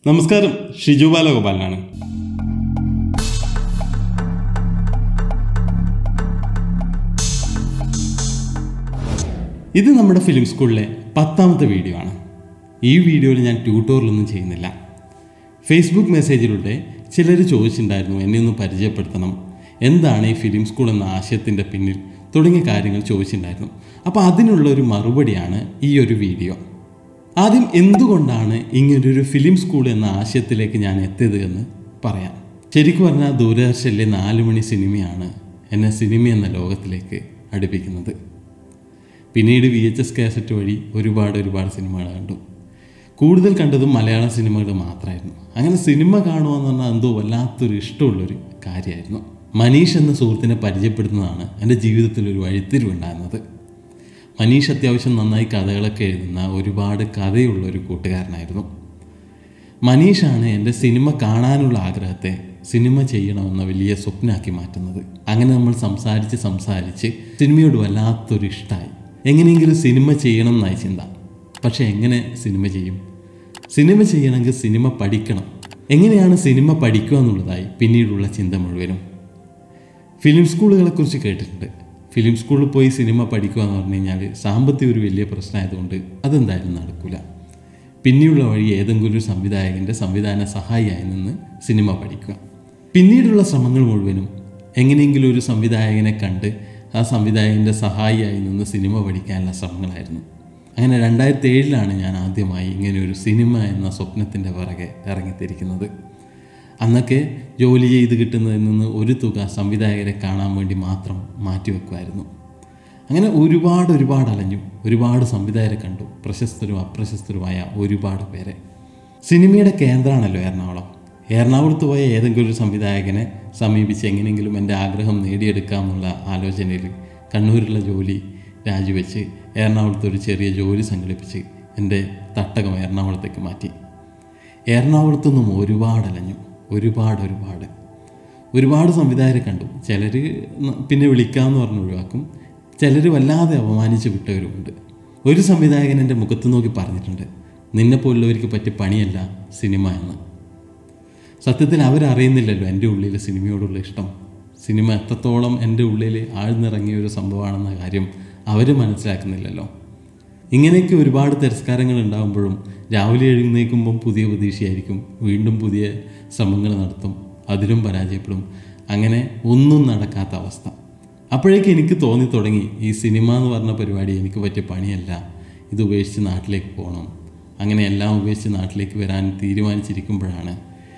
നമസ്കാരം ഷിജു ബാലഗോപാലനാണ് ഇത് നമ്മുടെ ഫിലിം സ്കൂളിലെ പത്താമത്തെ വീഡിയോ ആണ് ഈ വീഡിയോയിൽ ഞാൻ ട്യൂട്ടോറിലൊന്നും ചെയ്യുന്നില്ല ഫേസ്ബുക്ക് മെസ്സേജിലൂടെ ചിലർ ചോദിച്ചിട്ടുണ്ടായിരുന്നു എന്നെ ഒന്ന് പരിചയപ്പെടുത്തണം എന്താണ് ഈ ഫിലിം സ്കൂൾ എന്ന ആശയത്തിൻ്റെ പിന്നിൽ തുടങ്ങിയ കാര്യങ്ങൾ ചോദിച്ചിട്ടുണ്ടായിരുന്നു അപ്പോൾ അതിനുള്ള ഒരു മറുപടിയാണ് ഈ ഒരു വീഡിയോ ആദ്യം എന്തുകൊണ്ടാണ് ഇങ്ങനൊരു ഫിലിം സ്കൂൾ എന്ന ആശയത്തിലേക്ക് ഞാൻ എത്തിയത് എന്ന് പറയാം ശരിക്കും പറഞ്ഞാൽ ദൂരദർശനിലെ നാല് മണി സിനിമയാണ് എന്നെ സിനിമ എന്ന ലോകത്തിലേക്ക് അടുപ്പിക്കുന്നത് പിന്നീട് വി എച്ച് എസ് കാസറ്റ് വഴി ഒരുപാട് ഒരുപാട് സിനിമകൾ കണ്ടു കൂടുതൽ കണ്ടതും മലയാള സിനിമകൾ മാത്രമായിരുന്നു അങ്ങനെ സിനിമ കാണുക എന്ന് പറഞ്ഞാൽ എന്തോ വല്ലാത്തൊരു ഇഷ്ടമുള്ളൊരു കാര്യമായിരുന്നു മനീഷ് എന്ന സുഹൃത്തിനെ പരിചയപ്പെടുത്തുന്നതാണ് എൻ്റെ ജീവിതത്തിൽ ഒരു വഴിത്തിരിവുണ്ടായിരുന്നത് മനീഷ് അത്യാവശ്യം നന്നായി കഥകളൊക്കെ എഴുതുന്ന ഒരുപാട് കഥയുള്ള ഒരു കൂട്ടുകാരനായിരുന്നു മനീഷാണ് എൻ്റെ സിനിമ കാണാനുള്ള ആഗ്രഹത്തെ സിനിമ ചെയ്യണമെന്ന വലിയ സ്വപ്നമാക്കി മാറ്റുന്നത് അങ്ങനെ നമ്മൾ സംസാരിച്ച് സംസാരിച്ച് സിനിമയോട് വല്ലാത്തൊരു ഇഷ്ടമായി എങ്ങനെയെങ്കിലും സിനിമ ചെയ്യണം എന്നായി ചിന്ത പക്ഷേ എങ്ങനെ സിനിമ ചെയ്യും സിനിമ ചെയ്യണമെങ്കിൽ സിനിമ പഠിക്കണം എങ്ങനെയാണ് സിനിമ പഠിക്കുക എന്നുള്ളതായി പിന്നീടുള്ള ചിന്ത മുഴുവനും ഫിലിം സ്കൂളുകളെക്കുറിച്ച് കേട്ടിട്ടുണ്ട് ഫിലിം സ്കൂളിൽ പോയി സിനിമ പഠിക്കുക എന്ന് പറഞ്ഞു കഴിഞ്ഞാൽ സാമ്പത്തിക ഒരു വലിയ പ്രശ്നമായതുകൊണ്ട് അതെന്തായാലും നടക്കില്ല പിന്നീടുള്ള വഴി ഏതെങ്കിലും ഒരു സംവിധായകൻ്റെ സംവിധാന സഹായിയായി നിന്ന് സിനിമ പഠിക്കുക പിന്നീടുള്ള ശ്രമങ്ങൾ മുഴുവനും എങ്ങനെയെങ്കിലും ഒരു സംവിധായകനെ കണ്ട് ആ സംവിധായകൻ്റെ സഹായിയായി നിന്ന് സിനിമ പഠിക്കാനുള്ള ശ്രമങ്ങളായിരുന്നു അങ്ങനെ രണ്ടായിരത്തി ഏഴിലാണ് ഞാൻ ആദ്യമായി ഇങ്ങനെ ഒരു സിനിമ എന്ന സ്വപ്നത്തിൻ്റെ പിറകെ ഇറങ്ങിത്തിരിക്കുന്നത് അന്നൊക്കെ ജോലി ചെയ്ത് കിട്ടുന്നതിൽ നിന്ന് ഒരു തുക സംവിധായകരെ കാണാൻ വേണ്ടി മാത്രം മാറ്റിവെക്കുമായിരുന്നു അങ്ങനെ ഒരുപാട് ഒരുപാട് അലഞ്ഞു ഒരുപാട് സംവിധായകരെ കണ്ടു പ്രശസ്തരും അപ്രശസ്തരുമായ ഒരുപാട് പേരെ സിനിമയുടെ കേന്ദ്രമാണല്ലോ എറണാകുളം എറണാകുളത്ത് പോയ ഏതെങ്കിലും ഒരു സംവിധായകനെ സമീപിച്ച് എങ്ങനെയെങ്കിലും എൻ്റെ ആഗ്രഹം നേടിയെടുക്കാമെന്നുള്ള ആലോചനയിൽ കണ്ണൂരിലുള്ള ജോലി രാജിവെച്ച് എറണാകുളത്ത് ഒരു ചെറിയ ജോലി സംഘടിപ്പിച്ച് എൻ്റെ തട്ടകം എറണാകുളത്തേക്ക് മാറ്റി എറണാകുളത്തു നിന്നും ഒരുപാട് അലഞ്ഞു ഒരുപാട് ഒരുപാട് ഒരുപാട് സംവിധായകരെ കണ്ടു ചിലർ പിന്നെ വിളിക്കാമെന്ന് പറഞ്ഞ് ഒഴിവാക്കും ചിലർ വല്ലാതെ അപമാനിച്ച് വിട്ടവരുമുണ്ട് ഒരു സംവിധായകൻ എൻ്റെ മുഖത്ത് നോക്കി പറഞ്ഞിട്ടുണ്ട് നിന്നെപ്പോലുള്ളവർക്ക് പറ്റിയ പണിയല്ല സിനിമ എന്ന് സത്യത്തിൽ അവരറിയുന്നില്ലല്ലോ എൻ്റെ ഉള്ളിൽ സിനിമയോടുള്ള ഇഷ്ടം സിനിമ എത്രത്തോളം എൻ്റെ ഉള്ളിൽ ആഴ്ന്നിറങ്ങിയ ഒരു സംഭവമാണെന്ന കാര്യം അവർ മനസ്സിലാക്കുന്നില്ലല്ലോ ഇങ്ങനെയൊക്കെ ഒരുപാട് തിരസ്കാരങ്ങൾ ഉണ്ടാകുമ്പോഴും രാവിലെ എഴുന്നേൽക്കുമ്പം പുതിയ പ്രതീക്ഷയായിരിക്കും വീണ്ടും പുതിയ ശ്രമങ്ങൾ നടത്തും അതിലും പരാജയപ്പെടും അങ്ങനെ ഒന്നും നടക്കാത്ത അവസ്ഥ അപ്പോഴേക്ക് എനിക്ക് തോന്നി തുടങ്ങി ഈ സിനിമ എന്ന് പറഞ്ഞ പരിപാടി എനിക്ക് പറ്റിയ പണിയല്ല ഇത് ഉപേക്ഷിച്ച് നാട്ടിലേക്ക് പോകണം അങ്ങനെ എല്ലാം ഉപേക്ഷിച്ച് നാട്ടിലേക്ക് വരാൻ തീരുമാനിച്ചിരിക്കുമ്പോഴാണ്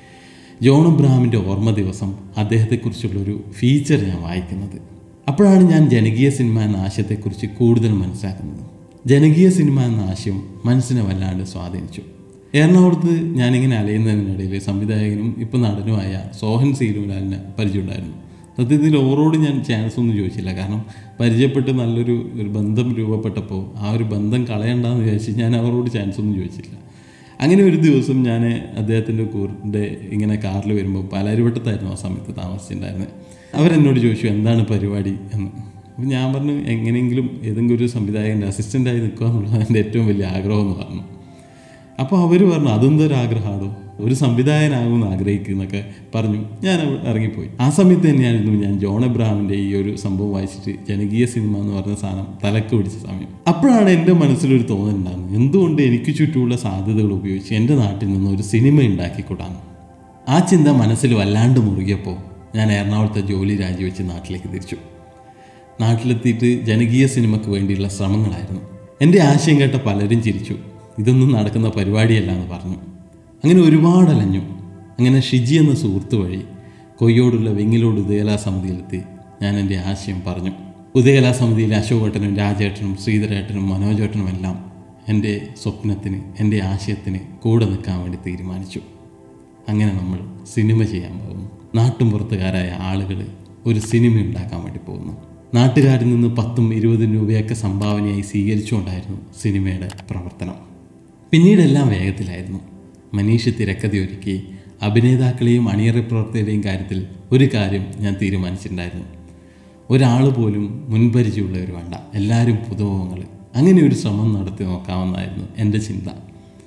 ജോൺ അബ്രഹാമിൻ്റെ ഓർമ്മ ദിവസം അദ്ദേഹത്തെക്കുറിച്ചുള്ളൊരു ഫീച്ചർ ഞാൻ വായിക്കുന്നത് അപ്പോഴാണ് ഞാൻ ജനകീയ സിനിമ എന്ന ആശയത്തെക്കുറിച്ച് കൂടുതൽ മനസ്സിലാക്കുന്നത് ജനകീയ സിനിമ എന്ന ആശയം മനസ്സിനെ വല്ലാണ്ട് സ്വാധീനിച്ചു എറണാകുളത്ത് ഞാനിങ്ങനെ അലയുന്നതിനിടയിൽ സംവിധായകനും ഇപ്പം നടനുമായ സോഹൻ സീലുലാലിനെ പരിചയമുണ്ടായിരുന്നു സത്യത്തിൽ ഓവറോട് ഞാൻ ചാൻസ് ഒന്നും ചോദിച്ചില്ല കാരണം പരിചയപ്പെട്ട് നല്ലൊരു ഒരു ബന്ധം രൂപപ്പെട്ടപ്പോൾ ആ ഒരു ബന്ധം കളയണ്ടെന്ന് വിചാരിച്ച് ഞാൻ അവരോട് ചാൻസ് ഒന്നും ചോദിച്ചില്ല അങ്ങനെ ഒരു ദിവസം ഞാൻ അദ്ദേഹത്തിൻ്റെ കൂടെ ഇങ്ങനെ കാറിൽ വരുമ്പോൾ പാലാരിവട്ടത്തായിരുന്നു ആ സമയത്ത് താമസിച്ചിട്ടുണ്ടായിരുന്നത് അവരെന്നോട് ചോദിച്ചു എന്താണ് പരിപാടി എന്ന് അപ്പം ഞാൻ പറഞ്ഞു എങ്ങനെയെങ്കിലും ഏതെങ്കിലും ഒരു സംവിധായകൻ്റെ അസിസ്റ്റൻ്റായി നിൽക്കുക എന്നുള്ളത് എൻ്റെ ഏറ്റവും വലിയ ആഗ്രഹം എന്ന് പറഞ്ഞു അപ്പോൾ അവർ പറഞ്ഞു അതെന്തൊരു ആഗ്രഹമാണോ ഒരു സംവിധായകനാകുമെന്ന് ആഗ്രഹിക്കുന്നൊക്കെ പറഞ്ഞു ഞാൻ അവ- ഇറങ്ങിപ്പോയി ആ സമയത്ത് തന്നെയായിരുന്നു ഞാൻ ജോൺ എബ്രഹാമിൻ്റെ ഈ ഒരു സംഭവം വായിച്ചിട്ട് ജനകീയ സിനിമ എന്ന് പറഞ്ഞ സാധനം തലക്ക് പിടിച്ച സമയം അപ്പോഴാണ് എൻ്റെ മനസ്സിലൊരു തോന്നലുണ്ടാകുന്നത് എന്തുകൊണ്ട് എനിക്ക് ചുറ്റുമുള്ള സാധ്യതകൾ ഉപയോഗിച്ച് എൻ്റെ നാട്ടിൽ നിന്ന് ഒരു സിനിമ ഉണ്ടാക്കിക്കൂടാന്ന് ആ ചിന്ത മനസ്സിൽ വല്ലാണ്ട് മുറുകിയപ്പോൾ ഞാൻ എറണാകുളത്തെ ജോലി രാജിവെച്ച് നാട്ടിലേക്ക് തിരിച്ചു നാട്ടിലെത്തിയിട്ട് ജനകീയ സിനിമയ്ക്ക് വേണ്ടിയുള്ള ശ്രമങ്ങളായിരുന്നു എൻ്റെ ആശയം കേട്ട പലരും ചിരിച്ചു ഇതൊന്നും നടക്കുന്ന പരിപാടിയല്ല എന്ന് പറഞ്ഞു അങ്ങനെ ഒരുപാട് അലഞ്ഞു അങ്ങനെ ഷിജി എന്ന സുഹൃത്ത് വഴി കൊയ്യോടുള്ള വെങ്ങിലോട് ഉദയകലാ സമിതിയിലെത്തി ഞാൻ എൻ്റെ ആശയം പറഞ്ഞു ഉദയകലാ സമിതിയിലെ അശോകേട്ടനും രാജേട്ടനും ശ്രീധരേട്ടനും മനോജേട്ടനും എല്ലാം എൻ്റെ സ്വപ്നത്തിന് എൻ്റെ ആശയത്തിന് കൂടെ നിൽക്കാൻ വേണ്ടി തീരുമാനിച്ചു അങ്ങനെ നമ്മൾ സിനിമ ചെയ്യാൻ പോകുന്നു നാട്ടുംപുറത്തുകാരായ ആളുകൾ ഒരു സിനിമ ഉണ്ടാക്കാൻ വേണ്ടി പോകുന്നു നാട്ടുകാരിൽ നിന്ന് പത്തും ഇരുപതും രൂപയൊക്കെ സംഭാവനയായി സ്വീകരിച്ചുകൊണ്ടായിരുന്നു സിനിമയുടെ പ്രവർത്തനം പിന്നീടെല്ലാം വേഗത്തിലായിരുന്നു മനീഷ് തിരക്കഥയൊരുക്കി അഭിനേതാക്കളെയും അണിയറ പ്രവർത്തകരുടെയും കാര്യത്തിൽ ഒരു കാര്യം ഞാൻ തീരുമാനിച്ചിട്ടുണ്ടായിരുന്നു ഒരാൾ പോലും മുൻപരിചയമുള്ളവർ വേണ്ട എല്ലാവരും പുതുമുഖങ്ങൾ അങ്ങനെ ഒരു ശ്രമം നടത്തി നോക്കാമെന്നായിരുന്നു എൻ്റെ ചിന്ത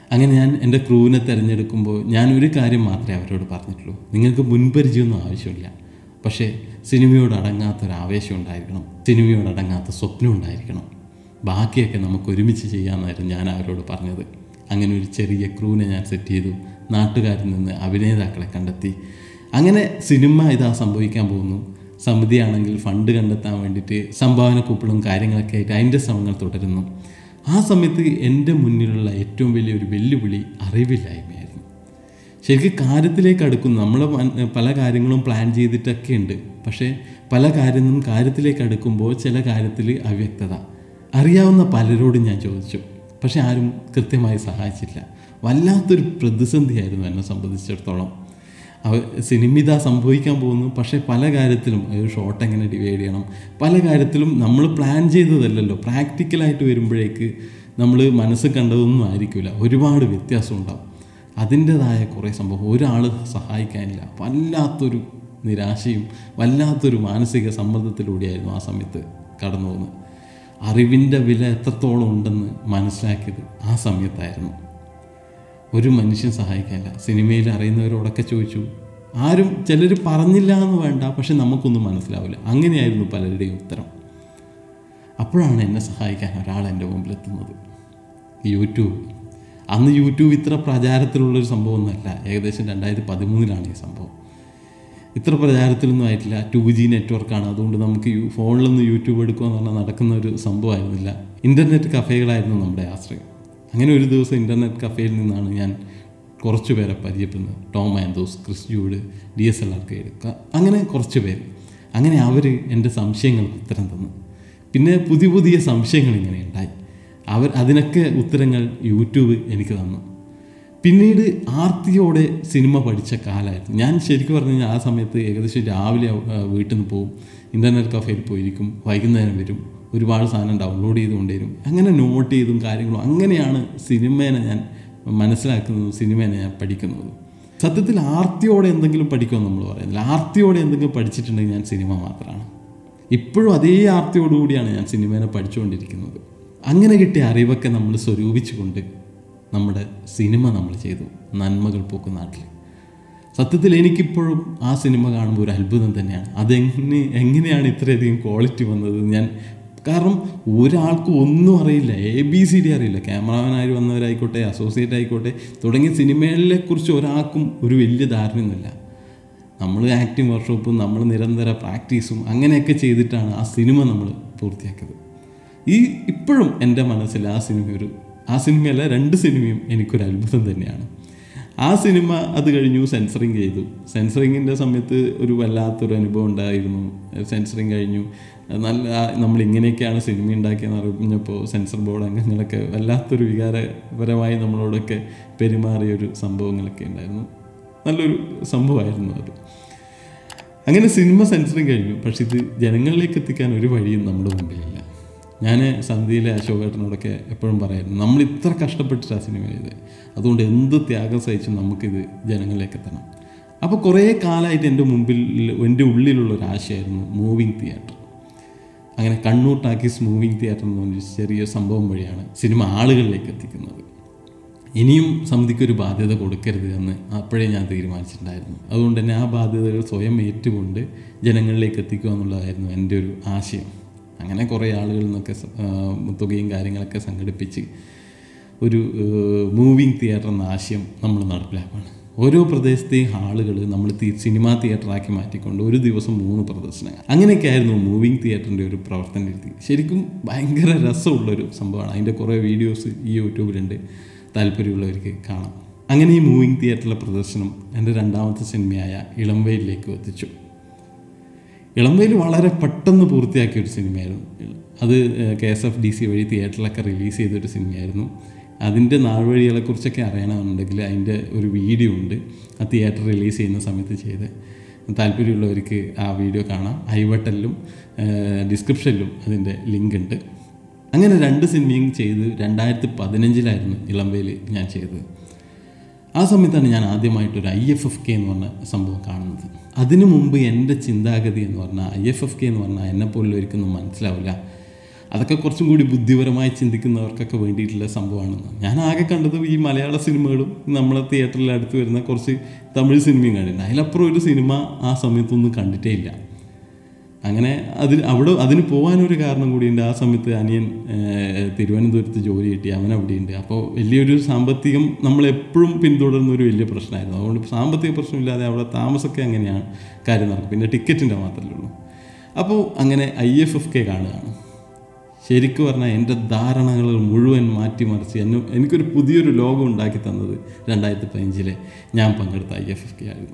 അങ്ങനെ ഞാൻ എൻ്റെ ക്രൂവിനെ തിരഞ്ഞെടുക്കുമ്പോൾ ഞാൻ ഒരു കാര്യം മാത്രമേ അവരോട് പറഞ്ഞിട്ടുള്ളൂ നിങ്ങൾക്ക് മുൻപരിചയമൊന്നും ആവശ്യമില്ല പക്ഷേ സിനിമയോട് അടങ്ങാത്തൊരു ആവേശം ഉണ്ടായിരിക്കണം സിനിമയോട് അടങ്ങാത്ത സ്വപ്നം ഉണ്ടായിരിക്കണം ബാക്കിയൊക്കെ നമുക്ക് ഒരുമിച്ച് ചെയ്യാമെന്നായിരുന്നു ഞാൻ അവരോട് പറഞ്ഞത് അങ്ങനെ ഒരു ചെറിയ ക്രൂവിനെ ഞാൻ സെറ്റ് ചെയ്തു നാട്ടുകാരിൽ നിന്ന് അഭിനേതാക്കളെ കണ്ടെത്തി അങ്ങനെ സിനിമ ഇതാ സംഭവിക്കാൻ പോകുന്നു സമിതിയാണെങ്കിൽ ഫണ്ട് കണ്ടെത്താൻ വേണ്ടിയിട്ട് സംഭാവന കൂപ്പിളും കാര്യങ്ങളൊക്കെ ആയിട്ട് അതിൻ്റെ ശ്രമങ്ങൾ തുടരുന്നു ആ സമയത്ത് എൻ്റെ മുന്നിലുള്ള ഏറ്റവും വലിയൊരു വെല്ലുവിളി അറിവില്ലായ്മയായിരുന്നു ശരിക്കും കാര്യത്തിലേക്ക് അടുക്കുന്നു നമ്മൾ പല കാര്യങ്ങളും പ്ലാൻ ചെയ്തിട്ടൊക്കെ ഉണ്ട് പക്ഷേ പല കാര്യങ്ങളും കാര്യത്തിലേക്ക് അടുക്കുമ്പോൾ ചില കാര്യത്തിൽ അവ്യക്തത അറിയാവുന്ന പലരോടും ഞാൻ ചോദിച്ചു പക്ഷെ ആരും കൃത്യമായി സഹായിച്ചില്ല വല്ലാത്തൊരു പ്രതിസന്ധിയായിരുന്നു എന്നെ സംബന്ധിച്ചിടത്തോളം അവ സിനിമ ഇതാ സംഭവിക്കാൻ പോകുന്നു പക്ഷേ പല കാര്യത്തിലും ഒരു ഷോട്ട് എങ്ങനെ ഡിവൈഡ് ചെയ്യണം പല കാര്യത്തിലും നമ്മൾ പ്ലാൻ ചെയ്തതല്ലല്ലോ പ്രാക്ടിക്കലായിട്ട് വരുമ്പോഴേക്ക് നമ്മൾ മനസ്സ് കണ്ടതൊന്നും ആയിരിക്കില്ല ഒരുപാട് വ്യത്യാസം ഉണ്ടാവും അതിൻ്റെതായ കുറേ സംഭവം ഒരാൾ സഹായിക്കാനില്ല വല്ലാത്തൊരു നിരാശയും വല്ലാത്തൊരു മാനസിക സമ്മർദ്ദത്തിലൂടെയായിരുന്നു ആ സമയത്ത് കടന്നു പോകുന്നത് അറിവിൻ്റെ വില എത്രത്തോളം ഉണ്ടെന്ന് മനസ്സിലാക്കിയത് ആ സമയത്തായിരുന്നു ഒരു മനുഷ്യൻ സഹായിക്കാനില്ല സിനിമയിൽ അറിയുന്നവരോടൊക്കെ ചോദിച്ചു ആരും ചിലർ പറഞ്ഞില്ല എന്ന് വേണ്ട പക്ഷെ നമുക്കൊന്നും മനസ്സിലാവില്ല അങ്ങനെയായിരുന്നു പലരുടെയും ഉത്തരം അപ്പോഴാണ് എന്നെ സഹായിക്കാൻ ഒരാൾ എൻ്റെ മുമ്പിലെത്തുന്നത് യൂട്യൂബ് അന്ന് യൂട്യൂബ് ഇത്ര പ്രചാരത്തിലുള്ളൊരു സംഭവമൊന്നുമല്ല ഏകദേശം രണ്ടായിരത്തി പതിമൂന്നിലാണ് ഈ സംഭവം ഇത്ര പ്രചാരത്തിലൊന്നും ആയിട്ടില്ല ടു ജി നെറ്റ്വർക്കാണ് അതുകൊണ്ട് നമുക്ക് യു ഫോണിലൊന്നും യൂട്യൂബ് എടുക്കുക എന്ന് പറഞ്ഞാൽ നടക്കുന്ന ഒരു സംഭവമായിരുന്നില്ല ഇൻ്റർനെറ്റ് കഫേകളായിരുന്നു നമ്മുടെ ആശ്രയം അങ്ങനെ ഒരു ദിവസം ഇൻ്റർനെറ്റ് കഫേയിൽ നിന്നാണ് ഞാൻ കുറച്ച് പേരെ പരിചയപ്പെടുന്നത് ടോം ആൻഡോസ് Chris Jude D S L R K അങ്ങനെ കുറച്ച് പേര് അങ്ങനെ അവർ എൻ്റെ സംശയങ്ങൾക്ക് ഉത്തരം തന്നു പിന്നെ പുതിയ പുതിയ സംശയങ്ങൾ ഇങ്ങനെ ഉണ്ടായി അവർ അതിനൊക്കെ ഉത്തരങ്ങൾ യൂട്യൂബ് എനിക്ക് തന്നു പിന്നീട് ആർത്തിയോടെ സിനിമ പഠിച്ച കാലമായിരുന്നു ഞാൻ ശരിക്കും പറഞ്ഞു കഴിഞ്ഞാൽ ആ സമയത്ത് ഏകദേശം രാവിലെ ആ, വീട്ടിൽ നിന്ന് പോകും ഇൻ്റർനെറ്റ് കഫേയിൽ പോയിരിക്കും വൈകുന്നേരം വരും ഒരുപാട് സാധനം ഡൗൺലോഡ് ചെയ്തുകൊണ്ട് വരും അങ്ങനെ നോട്ട് ചെയ്തും കാര്യങ്ങളും അങ്ങനെയാണ് സിനിമേനെ ഞാൻ മനസ്സിലാക്കുന്നതും സിനിമേനെ ഞാൻ പഠിക്കുന്നതും സത്യത്തിൽ ആർത്തിയോടെ എന്തെങ്കിലും പഠിക്കുമെന്ന് നമ്മൾ പറയുന്നില്ല ആർത്തിയോടെ എന്തെങ്കിലും പഠിച്ചിട്ടുണ്ടെങ്കിൽ ഞാൻ സിനിമ മാത്രമാണ് ഇപ്പോഴും അതേ ആർത്തിയോടുകൂടിയാണ് ഞാൻ സിനിമേനെ പഠിച്ചുകൊണ്ടിരിക്കുന്നത് അങ്ങനെ കിട്ടിയ അറിവൊക്കെ നമ്മൾ സ്വരൂപിച്ചുകൊണ്ട് നമ്മുടെ സിനിമ നമ്മൾ ചെയ്തു നന്മകൾ പൂക്കും നാട്ടിൽ സത്യത്തിൽ എനിക്കിപ്പോഴും ആ സിനിമ കാണുമ്പോൾ ഒരു അത്ഭുതം തന്നെയാണ് അതെങ്ങനെ എങ്ങനെയാണ് ഇത്രയധികം ക്വാളിറ്റി വന്നത് ഞാൻ കാരണം ഒരാൾക്കും ഒന്നും അറിയില്ല എ ബി സി ഡി അറിയില്ല ക്യാമറാമാനായി വന്നവരായിക്കോട്ടെ അസോസിയേറ്റ് ആയിക്കോട്ടെ തുടങ്ങിയ സിനിമകളെ കുറിച്ച് ഒരാൾക്കും ഒരു വലിയ ധാരണയൊന്നുമില്ല നമ്മൾ ആക്ടിങ് വർക്ക്ഷോപ്പും നമ്മൾ നിരന്തര പ്രാക്ടീസും അങ്ങനെയൊക്കെ ചെയ്തിട്ടാണ് ആ സിനിമ നമ്മൾ പൂർത്തിയാക്കിയത് ഈ ഇപ്പോഴും എൻ്റെ മനസ്സിൽ ആ സിനിമ ഒരു ആ സിനിമയല്ല രണ്ട് സിനിമയും എനിക്കൊരു അത്ഭുതം തന്നെയാണ് ആ സിനിമ അത് കഴിഞ്ഞു സെൻസറിങ് ചെയ്തു സെൻസറിങ്ങിൻ്റെ സമയത്ത് ഒരു വല്ലാത്തൊരു അനുഭവം ഉണ്ടായിരുന്നു സെൻസറിങ് കഴിഞ്ഞു നല്ല നമ്മൾ ഇങ്ങനെയൊക്കെയാണ് സിനിമ ഉണ്ടാക്കിയെന്ന് അറിഞ്ഞപ്പോൾ സെൻസർ ബോർഡ് അംഗങ്ങളൊക്കെ വല്ലാത്തൊരു വികാരപരമായി നമ്മളോടൊക്കെ പെരുമാറിയ ഒരു സംഭവങ്ങളൊക്കെ ഉണ്ടായിരുന്നു നല്ലൊരു സംഭവമായിരുന്നു അത് അങ്ങനെ സിനിമ സെൻസറിങ് കഴിഞ്ഞു പക്ഷെ ഇത് ജനങ്ങളിലേക്ക് എത്തിക്കാൻ ഒരു വഴിയും നമ്മുടെ മുമ്പിലില്ല ഞാൻ സന്ധ്യയിലെ അശോകേട്ടനോടൊക്കെ എപ്പോഴും പറയായിരുന്നു നമ്മൾ ഇത്ര കഷ്ടപ്പെട്ടിട്ടാണ് സിനിമ ചെയ്തത് അതുകൊണ്ട് എന്ത് ത്യാഗം സഹിച്ചും നമുക്കിത് ജനങ്ങളിലേക്ക് എത്തണം അപ്പോൾ കുറേ കാലമായിട്ട് എൻ്റെ മുമ്പിൽ എൻ്റെ ഉള്ളിലുള്ള ഒരു ആശയമായിരുന്നു മൂവിങ് തിയേറ്റർ അങ്ങനെ കണ്ണൂർ ടാക്കീസ് മൂവിങ് തിയേറ്റർ എന്ന് പറഞ്ഞ ചെറിയ സംഭവം വഴിയാണ് സിനിമ ആളുകളിലേക്ക് എത്തിക്കുന്നത് ഇനിയും സമിതിക്കൊരു ബാധ്യത കൊടുക്കരുത് എന്ന് അപ്പോഴേ ഞാൻ തീരുമാനിച്ചിട്ടുണ്ടായിരുന്നു അതുകൊണ്ട് തന്നെ ആ ബാധ്യതകൾ സ്വയം ഏറ്റുകൊണ്ട് ജനങ്ങളിലേക്ക് എത്തിക്കുക എന്നുള്ളതായിരുന്നു എൻ്റെ ഒരു ആശയം അങ്ങനെ കുറേ ആളുകളിൽ നിന്നൊക്കെ സ- ആ, തുകയും കാര്യങ്ങളൊക്കെ സംഘടിപ്പിച്ച് ഒരു മൂവിങ് തിയേറ്റർ എന്ന ആശയം നമ്മൾ നടപ്പിലാക്കുകയാണ് ഓരോ പ്രദേശത്തെയും ഹാളുകൾ നമ്മൾ തി- സിനിമാ തിയേറ്ററാക്കി മാറ്റിക്കൊണ്ട് ഒരു ദിവസം മൂന്ന് പ്രദർശനങ്ങൾ അങ്ങനെയൊക്കെ ആയിരുന്നു മൂവിങ് തിയേറ്ററിൻ്റെ ഒരു പ്രവർത്തന രീതി ശരിക്കും ഭയങ്കര രസമുള്ളൊരു സംഭവമാണ് അതിൻ്റെ കുറേ വീഡിയോസ് ഈ യൂട്യൂബിലുണ്ട് താല്പര്യമുള്ളവർക്ക് കാണാം അങ്ങനെ ഈ മൂവിങ് തിയേറ്ററിലെ പ്രദർശനം എൻ്റെ രണ്ടാമത്തെ സിനിമയായ ഇളംവയിലേക്ക് എത്തിച്ചു ഇളംവയിൽ വളരെ പെട്ടെന്ന് പൂർത്തിയാക്കിയ ഒരു സിനിമയായിരുന്നു അത് K S F D C വഴി തിയേറ്ററിലൊക്കെ റിലീസ് ചെയ്തൊരു സിനിമയായിരുന്നു അതിൻ്റെ നാൾവഴികളെക്കുറിച്ചൊക്കെ അറിയണമെന്നുണ്ടെങ്കിൽ അതിൻ്റെ ഒരു വീഡിയോ ഉണ്ട് ആ തിയേറ്റർ റിലീസ് ചെയ്യുന്ന സമയത്ത് ചെയ്ത് താല്പര്യമുള്ളവർക്ക് ആ വീഡിയോ കാണാം ഐ ബട്ടണിലും ഡിസ്ക്രിപ്ഷനിലും അതിൻ്റെ ലിങ്ക് ഉണ്ട് അങ്ങനെ രണ്ട് സിനിമയും ചെയ്ത് രണ്ടായിരത്തി പതിനഞ്ചിലായിരുന്നു ഇളംവയിൽ ഞാൻ ചെയ്തത് ആ സമയത്താണ് ഞാൻ ആദ്യമായിട്ട് ഒരു ഐ എഫ് എഫ് കെ എന്ന് പറഞ്ഞ സംഭവം കാണുന്നത് അതിനു മുമ്പ് എൻ്റെ ചിന്താഗതി എന്ന് പറഞ്ഞാൽ ഐ എഫ് എഫ് കെ എന്ന് പറഞ്ഞാൽ എന്നെ പോലുള്ളവർക്കൊന്നും മനസ്സിലാവില്ല അതൊക്കെ കുറച്ചും കൂടി ബുദ്ധിപരമായി ചിന്തിക്കുന്നവർക്കൊക്കെ വേണ്ടിയിട്ടുള്ള സംഭവമാണ് ഞാൻ ആകെ കണ്ടത് ഈ മലയാള സിനിമകളും നമ്മളെ തിയേറ്ററിൽ അടുത്ത് വരുന്ന കുറച്ച് തമിഴ് സിനിമയും കണ്ടിട്ടുണ്ട് അതിലപ്പുറം ഒരു സിനിമ ആ സമയത്തൊന്നും കണ്ടിട്ടേ ഇല്ല അങ്ങനെ അതിൽ അവിടെ അതിന് പോകാനൊരു കാരണം കൂടിയുണ്ട് ആ സമയത്ത് അനിയൻ ഏഹ്, തിരുവനന്തപുരത്ത് ജോലി കിട്ടി അവൻ അവിടെയുണ്ട് അപ്പോൾ വലിയൊരു സാമ്പത്തികം നമ്മളെപ്പോഴും പിന്തുടരുന്ന ഒരു വലിയ പ്രശ്നമായിരുന്നു അതുകൊണ്ട് സാമ്പത്തിക പ്രശ്നമില്ലാതെ അവിടെ താമസമൊക്കെ അങ്ങനെയാണ് കാര്യം നടക്കും പിന്നെ ടിക്കറ്റിൻ്റെ മാത്രമേ ഉള്ളൂ അപ്പോൾ അങ്ങനെ ഐ എഫ് എഫ് കെ കാണുകയാണ് ശരിക്കും പറഞ്ഞാൽ എൻ്റെ ധാരണകൾ മുഴുവൻ മാറ്റിമറിച്ച് എന്നെ എനിക്കൊരു പുതിയൊരു ലോകം ഉണ്ടാക്കി തന്നത് രണ്ടായിരത്തി പതിനഞ്ചിലെ ഞാൻ പങ്കെടുത്ത ഐ എഫ് എഫ് കെ ആയിരുന്നു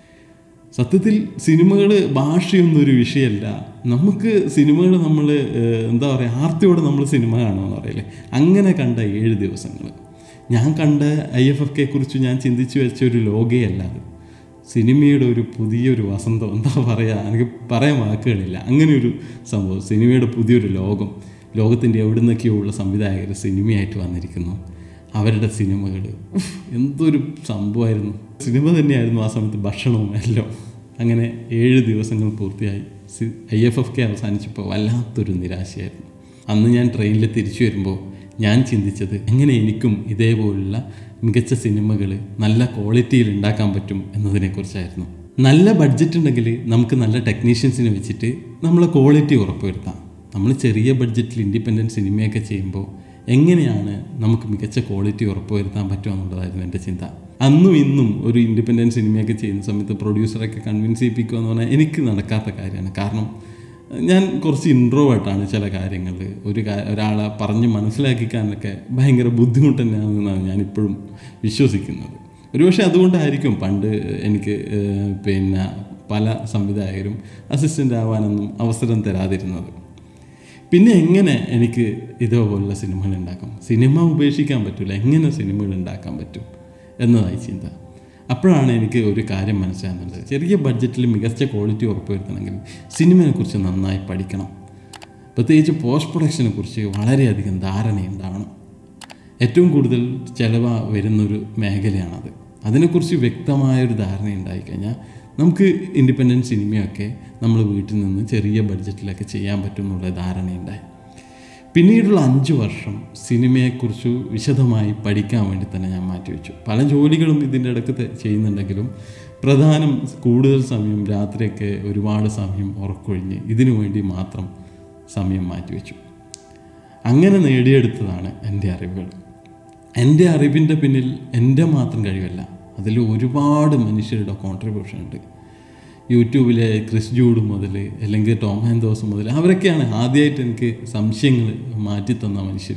സത്യത്തിൽ സിനിമകൾ ഭാഷയൊന്നും ഒരു വിഷയമല്ല നമുക്ക് സിനിമകൾ നമ്മൾ എന്താ പറയുക ആർത്തിയോടെ നമ്മൾ സിനിമ കാണുമെന്ന് പറയില്ലേ അങ്ങനെ കണ്ട ഏഴ് ദിവസങ്ങൾ ഞാൻ കണ്ട ഐ എഫ് എഫ് കെ കുറിച്ച് ഞാൻ ചിന്തിച്ചു വെച്ച ഒരു ലോകയല്ല അത് സിനിമയുടെ ഒരു പുതിയൊരു വസന്തം എന്താ പറയുക എനിക്ക് പറയാൻ വാക്കുകളില്ല അങ്ങനെ ഒരു സംഭവം സിനിമയുടെ പുതിയൊരു ലോകം ലോകത്തിൻ്റെ എവിടെ നിന്നൊക്കെയോ ഉള്ള സംവിധായകർ സിനിമയായിട്ട് വന്നിരിക്കുന്നു അവരുടെ സിനിമകൾ ഉഫ്, എന്തൊരു സംഭവമായിരുന്നു സിനിമ തന്നെയായിരുന്നു ആ സമയത്ത് ഭക്ഷണവും എല്ലാം അങ്ങനെ ഏഴ് ദിവസങ്ങൾ പൂർത്തിയായി ഐ എഫ് എഫ് കെ അവസാനിച്ചപ്പോൾ വല്ലാത്തൊരു നിരാശയായിരുന്നു അന്ന് ഞാൻ ട്രെയിനിൽ തിരിച്ചു വരുമ്പോൾ ഞാൻ ചിന്തിച്ചത് എങ്ങനെ എനിക്കും ഇതേപോലുള്ള മികച്ച സിനിമകൾ നല്ല ക്വാളിറ്റിയിൽ ഉണ്ടാക്കാൻ പറ്റും എന്നതിനെക്കുറിച്ചായിരുന്നു നല്ല ബഡ്ജറ്റ് ഉണ്ടെങ്കിൽ നമുക്ക് നല്ല ടെക്നീഷ്യൻസിനെ വെച്ചിട്ട് നമ്മളെ ക്വാളിറ്റി ഉറപ്പുവരുത്താം നമ്മൾ ചെറിയ ബഡ്ജറ്റിൽ ഇൻഡിപെൻഡൻറ്റ് സിനിമയൊക്കെ ചെയ്യുമ്പോൾ എങ്ങനെയാണ് നമുക്ക് മികച്ച ക്വാളിറ്റി ഉറപ്പുവരുത്താൻ പറ്റുക എന്നുള്ളതായിരുന്നു എൻ്റെ ചിന്ത അന്നും ഇന്നും ഒരു ഇൻഡിപെൻഡൻറ്റ് സിനിമയൊക്കെ ചെയ്യുന്ന സമയത്ത് പ്രൊഡ്യൂസറൊക്കെ കൺവിൻസ് ചെയ്യിപ്പിക്കുക എന്ന് പറഞ്ഞാൽ എനിക്ക് നടക്കാത്ത കാര്യമാണ് കാരണം ഞാൻ കുറച്ച് ഇൻട്രോവേർട്ടാണ് ചില കാര്യങ്ങൾ ഒരു കാ- ഒരാളെ പറഞ്ഞ് മനസ്സിലാക്കിക്കാനൊക്കെ ഭയങ്കര ബുദ്ധിമുട്ട് തന്നെയാണെന്നാണ് ഞാനിപ്പോഴും വിശ്വസിക്കുന്നത് ഒരുപക്ഷെ അതുകൊണ്ടായിരിക്കും പണ്ട് എനിക്ക് ഏഹ്, പിന്നെ പല സംവിധായകരും അസിസ്റ്റൻ്റ് ആവാനൊന്നും അവസരം തരാതിരുന്നത് പിന്നെ എങ്ങനെ എനിക്ക് ഇതേപോലുള്ള സിനിമകൾ ഉണ്ടാക്കാം സിനിമ ഉപേക്ഷിക്കാൻ പറ്റില്ല എങ്ങനെ സിനിമകൾ ഉണ്ടാക്കാൻ പറ്റും എന്നതായി ചിന്ത അപ്പോഴാണ് എനിക്ക് ഒരു കാര്യം മനസ്സിലാകുന്നത് ചെറിയ ബഡ്ജറ്റിൽ മികച്ച ക്വാളിറ്റി ഉറപ്പുവരുത്തണമെങ്കിൽ സിനിമയെക്കുറിച്ച് നന്നായി പഠിക്കണം പ്രത്യേകിച്ച് പോസ്റ്റ് പ്രൊഡക്ഷനെ കുറിച്ച് വളരെയധികം ധാരണയുണ്ടാവണം ഏറ്റവും കൂടുതൽ ചിലവ വരുന്നൊരു മേഖലയാണത് അതിനെക്കുറിച്ച് വ്യക്തമായൊരു ധാരണ ഉണ്ടായിക്കഴിഞ്ഞാൽ നമുക്ക് ഇൻഡിപെൻഡൻറ്റ് സിനിമയൊക്കെ നമ്മൾ വീട്ടിൽ നിന്ന് ചെറിയ ബഡ്ജറ്റിലൊക്കെ ചെയ്യാൻ പറ്റും എന്നുള്ള ധാരണയുണ്ടായി പിന്നീടുള്ള അഞ്ച് വർഷം സിനിമയെക്കുറിച്ച് വിശദമായി പഠിക്കാൻ വേണ്ടി തന്നെ ഞാൻ മാറ്റിവെച്ചു പല ജോലികളും ഇതിൻ്റെ ഇടയ്ക്ക് തെ- ചെയ്യുന്നുണ്ടെങ്കിലും പ്രധാനം കൂടുതൽ സമയം രാത്രിയൊക്കെ ഒരുപാട് സമയം ഉറക്കൊഴിഞ്ഞ് ഇതിനു വേണ്ടി മാത്രം സമയം മാറ്റിവെച്ചു അങ്ങനെ നേടിയെടുത്തതാണ് എൻ്റെ അറിവുകൾ എൻ്റെ അറിവിൻ്റെ പിന്നിൽ എൻ്റെ മാത്രം കഴിവല്ല അതിൽ ഒരുപാട് മനുഷ്യരുടെ കോൺട്രിബ്യൂഷൻ ഉണ്ട് യൂട്യൂബിലെ ക്രിസ് ജൂഡ് മുതൽ അല്ലെങ്കിൽ ടോം ഹാൻഡോസ് മുതൽ അവരൊക്കെയാണ് ആദ്യമായിട്ട് എനിക്ക് സംശയങ്ങൾ മാറ്റിത്തന്ന മനുഷ്യർ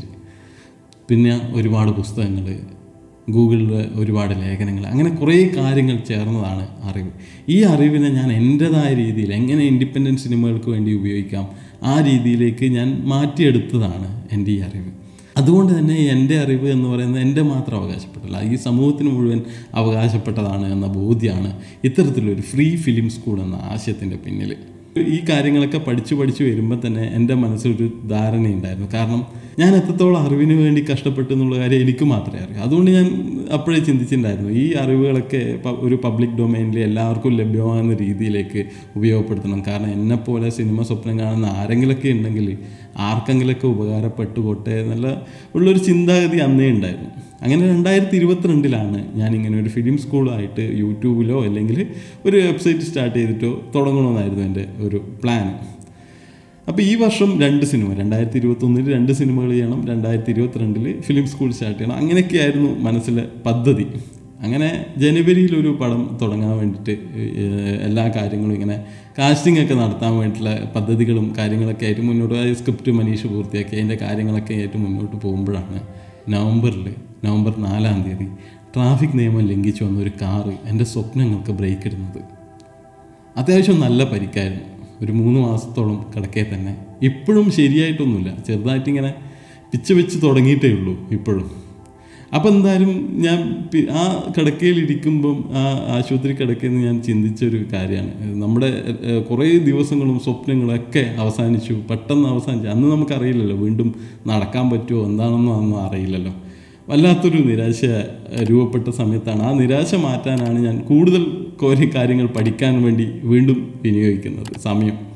പിന്നെ ഒരുപാട് പുസ്തകങ്ങൾ ഗൂഗിളിലെ ഒരുപാട് ലേഖനങ്ങൾ അങ്ങനെ കുറേ കാര്യങ്ങൾ ചേർന്നതാണ് അറിവ് ഈ അറിവിനെ ഞാൻ എൻ്റെതായ രീതിയിൽ എങ്ങനെ ഇൻഡിപെൻഡൻറ്റ് സിനിമകൾക്ക് വേണ്ടി ഉപയോഗിക്കാം ആ രീതിയിലേക്ക് ഞാൻ മാറ്റിയെടുത്തതാണ് എൻ്റെ ഈ അറിവ് അതുകൊണ്ട് തന്നെ എൻ്റെ അറിവ് എന്ന് പറയുന്നത് എൻ്റെ മാത്രം അവകാശപ്പെട്ടല്ല ഈ സമൂഹത്തിന് മുഴുവൻ അവകാശപ്പെട്ടതാണ് എന്ന ബോധ്യമാണ് ഇത്തരത്തിലൊരു ഫ്രീ ഫിലിം സ്കൂൾ എന്ന ആശയത്തിൻ്റെ പിന്നിൽ ഈ കാര്യങ്ങളൊക്കെ പഠിച്ചു പഠിച്ചു വരുമ്പോൾ തന്നെ എൻ്റെ മനസ്സിലൊരു ധാരണയുണ്ടായിരുന്നു കാരണം ഞാൻ എത്രത്തോളം അറിവിന് വേണ്ടി കഷ്ടപ്പെട്ടു എന്നുള്ള കാര്യം എനിക്ക് മാത്രമേ അറിയൂ അതുകൊണ്ട് ഞാൻ അപ്പോഴേ ചിന്തിച്ചിട്ടുണ്ടായിരുന്നു ഈ അറിവുകളൊക്കെ പ- ഒരു പബ്ലിക് ഡൊമൈനിൽ എല്ലാവർക്കും ലഭ്യമാകുന്ന രീതിയിലേക്ക് ഉപയോഗപ്പെടുത്തണം കാരണം എന്നെപ്പോലെ സിനിമ സ്വപ്നം കാണുന്ന ആരെങ്കിലൊക്കെ ഉണ്ടെങ്കിൽ ആർക്കെങ്കിലൊക്കെ ഉപകാരപ്പെട്ടുകൊട്ടെ എന്നുള്ള ഉള്ളൊരു ചിന്താഗതി അന്നേ ഉണ്ടായിരുന്നു അങ്ങനെ രണ്ടായിരത്തി ഇരുപത്തിരണ്ടിലാണ് ഞാൻ ഇങ്ങനെ ഒരു ഫിലിം സ്കൂളായിട്ട് യൂട്യൂബിലോ അല്ലെങ്കിൽ ഒരു വെബ്സൈറ്റ് സ്റ്റാർട്ട് ചെയ്തിട്ടോ തുടങ്ങണമെന്നായിരുന്നു എൻ്റെ ഒരു പ്ലാൻ അപ്പോൾ ഈ വർഷം രണ്ട് സിനിമ രണ്ടായിരത്തി ഇരുപത്തൊന്നിൽ രണ്ട് സിനിമകൾ ചെയ്യണം രണ്ടായിരത്തി ഇരുപത്തിരണ്ടിൽ ഫിലിം സ്കൂൾ സ്റ്റാർട്ട് ചെയ്യണം അങ്ങനെയൊക്കെയായിരുന്നു മനസ്സിലെ പദ്ധതി അങ്ങനെ ജനുവരിയിൽ ഒരു പടം തുടങ്ങാൻ വേണ്ടിയിട്ട് ഏഹ്, എല്ലാ കാര്യങ്ങളും ഇങ്ങനെ കാസ്റ്റിംഗ് ഒക്കെ നടത്താൻ വേണ്ടിയിട്ടുള്ള പദ്ധതികളും കാര്യങ്ങളൊക്കെ ആയിട്ട് മുന്നോട്ട് പോയി സ്ക്രിപ്റ്റ് മനീഷ് പൂർത്തിയാക്കി അതിൻ്റെ കാര്യങ്ങളൊക്കെ ആയിട്ട് മുന്നോട്ട് പോകുമ്പോഴാണ് നവംബറിൽ നവംബർ നാലാം തീയതി ട്രാഫിക് നിയമം ലംഘിച്ചു വന്ന ഒരു കാറ് എൻ്റെ സ്വപ്നങ്ങൾക്ക് ബ്രേക്ക് ഇടുന്നത് അത്യാവശ്യം നല്ല പരിക്കായിരുന്നു ഒരു മൂന്ന് മാസത്തോളം കിടക്കേ തന്നെ ഇപ്പോഴും ശരിയായിട്ടൊന്നുമില്ല ചെറുതായിട്ടിങ്ങനെ പിച്ച് വെച്ച് തുടങ്ങിയിട്ടേ ഉള്ളൂ ഇപ്പോഴും അപ്പം എന്തായാലും ഞാൻ പി- ആ കിടക്കയിൽ ഇരിക്കുമ്പം ആ ആശുപത്രി കിടക്കയെന്ന് ഞാൻ ചിന്തിച്ചൊരു കാര്യമാണ് നമ്മുടെ ഏഹ്, കുറേ ദിവസങ്ങളും സ്വപ്നങ്ങളൊക്കെ അവസാനിച്ചു പെട്ടെന്ന് അവസാനിച്ചു അന്ന് നമുക്കറിയില്ലല്ലോ വീണ്ടും നടക്കാൻ പറ്റുമോ എന്താണെന്നോ അതൊന്നും അറിയില്ലല്ലോ വല്ലാത്തൊരു നിരാശ ഏഹ്, രൂപപ്പെട്ട സമയത്താണ് ആ നിരാശ മാറ്റാനാണ് ഞാൻ കൂടുതൽ കുറേ കാര്യങ്ങൾ പഠിക്കാൻ വേണ്ടി വീണ്ടും വിനിയോഗിക്കുന്നത് സമയം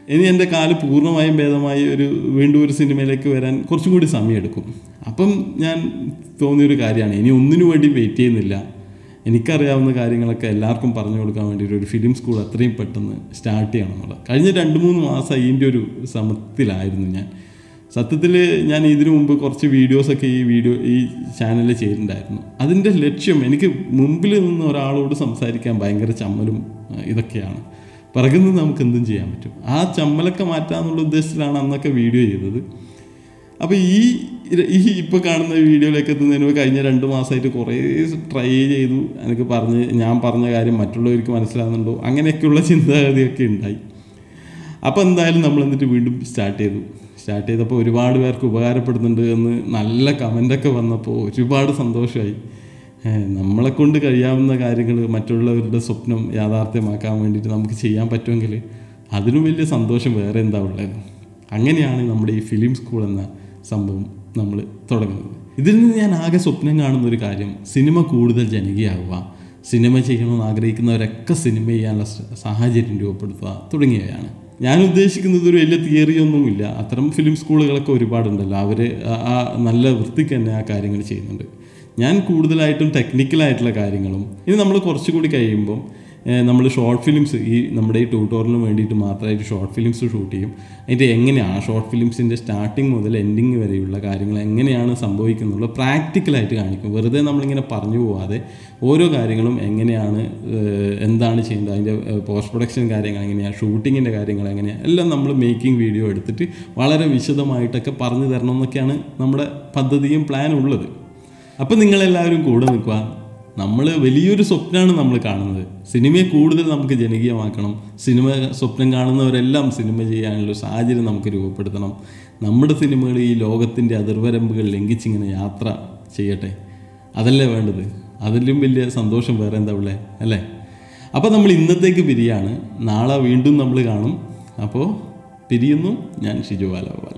ഇനി എൻ്റെ കാല് പൂർണ്ണമായും ഭേദമായി ഒരു വീണ്ടും ഒരു സിനിമയിലേക്ക് വരാൻ കുറച്ചും കൂടി സമയമെടുക്കും അപ്പം ഞാൻ തോന്നിയൊരു കാര്യമാണ് ഇനി ഒന്നിനു വേണ്ടി വെയിറ്റ് ചെയ്യുന്നില്ല എനിക്കറിയാവുന്ന കാര്യങ്ങളൊക്കെ എല്ലാവർക്കും പറഞ്ഞു കൊടുക്കാൻ വേണ്ടിയിട്ട് ഒരു ഫിലിം സ്കൂൾ എത്രയും പെട്ടെന്ന് സ്റ്റാർട്ട് ചെയ്യണം എന്നുള്ളത് കഴിഞ്ഞ രണ്ട് മൂന്ന് മാസം ഇതിൻ്റെ ഒരു ശ്രമത്തിലായിരുന്നു ഞാൻ സത്യത്തിൽ ഞാൻ ഇതിനു മുമ്പ് കുറച്ച് വീഡിയോസൊക്കെ ഈ വീഡിയോ ഈ ചാനലിൽ ചെയ്തിട്ടുണ്ടായിരുന്നു അതിൻ്റെ ലക്ഷ്യം എനിക്ക് മുമ്പിൽ നിന്ന് ഒരാളോട് സംസാരിക്കാൻ ഭയങ്കര ചമ്മലും ആ, ഇതൊക്കെയാണ് പിറകിൽ നിന്ന് നമുക്ക് എന്തും ചെയ്യാൻ പറ്റും ആ ചമ്മലൊക്കെ മാറ്റാന്നുള്ള ഉദ്ദേശത്തിലാണ് അന്നൊക്കെ വീഡിയോ ചെയ്തത് അപ്പോൾ ഈ ഈ ഇപ്പോൾ കാണുന്ന വീഡിയോയിലേക്ക് എത്തുന്നതിന് മുമ്പ് കഴിഞ്ഞ രണ്ട് മാസമായിട്ട് കുറേ ട്രൈ ചെയ്തു എനിക്ക് പറഞ്ഞ് ഞാൻ പറഞ്ഞ കാര്യം മറ്റുള്ളവർക്ക് മനസ്സിലാകുന്നുണ്ടോ അങ്ങനെയൊക്കെയുള്ള ചിന്താഗതിയൊക്കെ ഉണ്ടായി അപ്പോൾ എന്തായാലും നമ്മൾ എന്നിട്ട് വീണ്ടും സ്റ്റാർട്ട് ചെയ്തു സ്റ്റാർട്ട് ചെയ്തപ്പോൾ ഒരുപാട് പേർക്ക് ഉപകാരപ്പെടുന്നുണ്ട് എന്ന് നല്ല കമൻ്റൊക്കെ വന്നപ്പോൾ ഒരുപാട് സന്തോഷമായി ഏഹ് നമ്മളെ കൊണ്ട് കഴിയാവുന്ന കാര്യങ്ങൾ മറ്റുള്ളവരുടെ സ്വപ്നം യാഥാർത്ഥ്യമാക്കാൻ വേണ്ടിയിട്ട് നമുക്ക് ചെയ്യാൻ പറ്റുമെങ്കിൽ അതിലും വലിയ സന്തോഷം വേറെ എന്താ ഉള്ളത് അങ്ങനെയാണ് നമ്മുടെ ഈ ഫിലിം സ്കൂൾ എന്ന സംഭവം നമ്മൾ തുടങ്ങുന്നത് ഇതിൽ നിന്ന് ഞാൻ ആകെ സ്വപ്നം കാണുന്ന ഒരു കാര്യം സിനിമ കൂടുതൽ ജനകീയമാവുക സിനിമ ചെയ്യണമെന്ന് ആഗ്രഹിക്കുന്നവരൊക്കെ സിനിമ ചെയ്യാനുള്ള സ- സാഹചര്യം രൂപപ്പെടുത്തുക തുടങ്ങിയവയാണ് ഞാൻ ഉദ്ദേശിക്കുന്നത് ഒരു വലിയ തിയറിയൊന്നുമില്ല അത്തരം ഫിലിം സ്കൂളുകളൊക്കെ ഒരുപാടുണ്ടല്ലോ അവർ ആ നല്ല വൃത്തിക്ക് തന്നെ ആ കാര്യങ്ങൾ ചെയ്യുന്നുണ്ട് ഞാൻ കൂടുതലായിട്ടും ടെക്നിക്കലായിട്ടുള്ള കാര്യങ്ങളും ഇനി നമ്മൾ കുറച്ചുകൂടി കഴിയുമ്പം നമ്മൾ ഷോർട്ട് ഫിലിംസ് ഈ നമ്മുടെ ഈ ട്യൂട്ടോറിയലിന് വേണ്ടിയിട്ട് മാത്രമായിട്ട് ഷോർട്ട് ഫിലിംസ് ഷൂട്ട് ചെയ്യും അതിൻ്റെ എങ്ങനെയാണ് ഷോർട്ട് ഫിലിംസിൻ്റെ സ്റ്റാർട്ടിങ് മുതൽ എൻഡിങ് വരെയുള്ള കാര്യങ്ങൾ എങ്ങനെയാണ് സംഭവിക്കുന്നുള്ളത് പ്രാക്ടിക്കലായിട്ട് കാണിക്കും വെറുതെ നമ്മളിങ്ങനെ പറഞ്ഞു പോവാതെ ഓരോ കാര്യങ്ങളും എങ്ങനെയാണ് ഏഹ്, എന്താണ് ചെയ്യേണ്ടത് അതിൻ്റെ പോസ്റ്റ് പ്രൊഡക്ഷൻ കാര്യങ്ങൾ എങ്ങനെയാണ് ഷൂട്ടിങ്ങിൻ്റെ കാര്യങ്ങൾ എങ്ങനെയാണ് എല്ലാം നമ്മൾ മേക്കിംഗ് വീഡിയോ എടുത്തിട്ട് വളരെ വിശദമായിട്ടൊക്കെ പറഞ്ഞു തരണം എന്നൊക്കെയാണ് നമ്മുടെ പദ്ധതിയും പ്ലാനും ഉള്ളത് അപ്പം നിങ്ങളെല്ലാവരും കൂടെ നിൽക്കുക നമ്മൾ വലിയൊരു സ്വപ്നമാണ് നമ്മൾ കാണുന്നത് സിനിമയെ കൂടുതൽ നമുക്ക് ജനകീയമാക്കണം സിനിമ സ്വപ്നം കാണുന്നവരെല്ലാം സിനിമ ചെയ്യാനുള്ള ഒരു സാഹചര്യം നമുക്ക് രൂപപ്പെടുത്തണം നമ്മുടെ സിനിമകൾ ഈ ലോകത്തിൻ്റെ അതിർവരമ്പുകൾ ലംഘിച്ചിങ്ങനെ യാത്ര ചെയ്യട്ടെ അതല്ലേ വേണ്ടത് അതിലും വലിയ സന്തോഷം വേറെ എന്താ ഉള്ളത് അല്ലേ അപ്പോൾ നമ്മൾ ഇന്നത്തേക്ക് പിരിയാണ് നാളെ വീണ്ടും നമ്മൾ കാണും അപ്പോൾ പിരിയുന്നു ഞാൻ ഷിജു ബാലഗോപാൽ